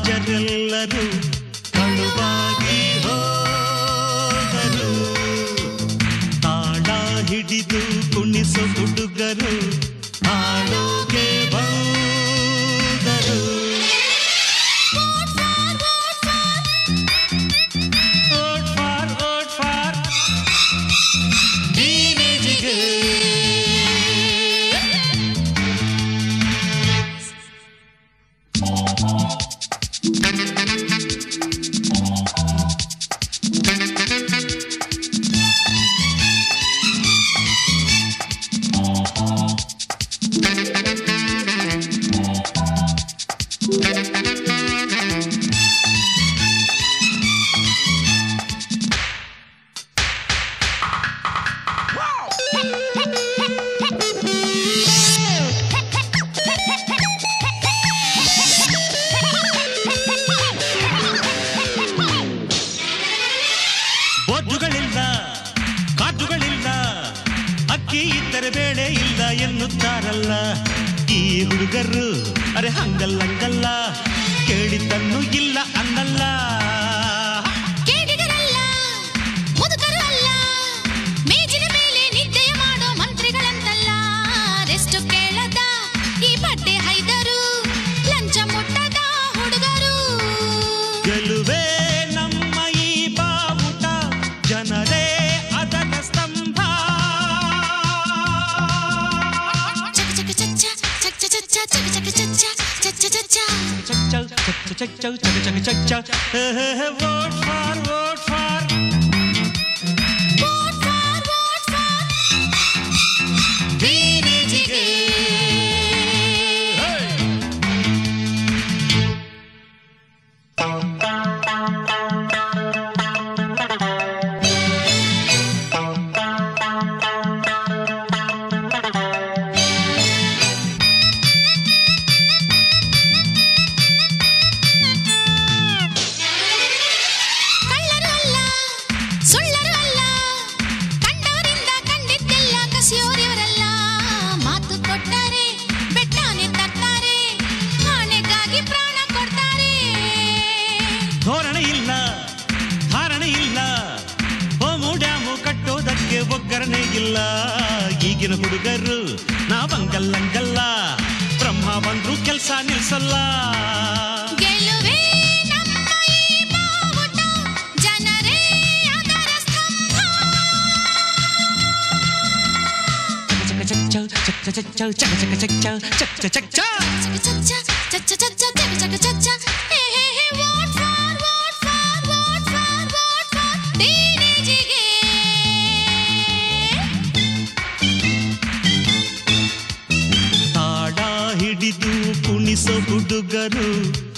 ರಾಜರೆಲ್ಲರೂ ಕಳುವಾಗಿ ಹೋದರು ತಾಳ ಹಿಡಿದು ಕುಣಿಸೋ ಹುಡುಗರು ಹಾಡೋಕೆ ಬಂದರು ಓಟ್ ಫಾರ್ ಓಟ್ ಫಾರ್ ಟೀನೇಜಿಗೆ ಬೋರ್ಡುಗಳಿಲ್ಲ ಕಾರ್ಡುಗಳಿಲ್ಲ ಅಕ್ಕಿ ಇದ್ದರೆ ಬೇಳೆ ಇಲ್ಲ ಎನ್ನುತ್ತಾರಲ್ಲ ಈ ಹುಡುಗರು ಅರೆ ಹಂಗಲ್ಲಂಗಲ್ಲ ಕೇಳಿದ್ದನ್ನು ಇಲ್ಲ ಅನ್ನಲ್ಲ ಕೇಡಿಗರಲ್ಲ ಮುದುಕರು ಅಲ್ಲ ಮೇಜಿನ ಮೇಲೆ ನಿದ್ದೆಯ ಮಾಡೋ ಮಂತ್ರಿಗಳಂತಲ್ಲ ರೆಸ್ಟು ಕೇಳದ ಈ ಬಟ್ಟೆ ಹೈದರು ಲಂಚ ಮುಟ್ಟದ ಹುಡುಗರು ಗೆಲುವೇ ನಮ್ಮ ಈ ಬಾವುಟ ಜನರೇ ಅದರ ಸ್ತಂಭ ಚಕ ಚಕ ಚಚ್ಚ ಚಕ ಚಕ ಚಚ್ಚ ಚಕ ಚಕ ಚಚ್ಚ ಚಚ್ಚ ಚಚ್ಚ ಚಚ್ಚ ಚಚ್ಚ ಚಚ್ಚ ಚಕ ಚಕ ಚಚ್ಚ vote for vote for vote for vote for ಟೀನೇಜಿಗೆ ಕಳ್ಳರು ಅಲ್ಲ ಸುಳ್ಳರು ಅಲ್ಲ ಕಂಡವರಿಂದ ಕಂಡಿದ್ದೆಲ್ಲ ಕಸಿಯೋರಿವರಲ್ಲ ಮಾತು ಕೊಟ್ಟರೆ ಬೆಟ್ಟನೆ ತರ್ತಾರೆ ಆಣೆಗಾಗಿ ಪ್ರಾಣ ಕೊಡ್ತಾರೆ ಧೋರಣೆ ಇಲ್ಲ ಧಾರಣೆ ಇಲ್ಲ ಹೋಮು ಡ್ಯಾಮು ಕಟ್ಟೋದಕ್ಕೆ ಒಗ್ಗರಣೆ ಇಲ್ಲ ಈಗಿನ ಹುಡುಗರು ನಾವಂಗಲ್ಲಂಗಲ್ಲ ಬ್ರಹ್ಮ ಬಂದ್ರು ಕೆಲ್ಸ ನಿಲ್ಸಲ್ಲ ಗೆಲುವೇ ನಮ್ಮ ಈ ಬಾವುಟ ಜನರೇ ಅದರ ಸ್ತಂಭ ಚಕ ಚಕ ಚಕ ಚಕ ಚಕ ಚಕ ಚಕ ಚಕ ಚಕ ಚಕ ಚಕ ಚಕ ಚಚ್ಚ ಚಚ್ಚ ಚಚ್ಚ ಚಕ ಚಕ ಚಚ್ಚ hey hey hey vote for vote for vote for vote for ಟೀನೇಜಿಗೆ ತಾಡ ಹಿಡಿದು ಕುಣಿಸೋ ಹುಡುಗರು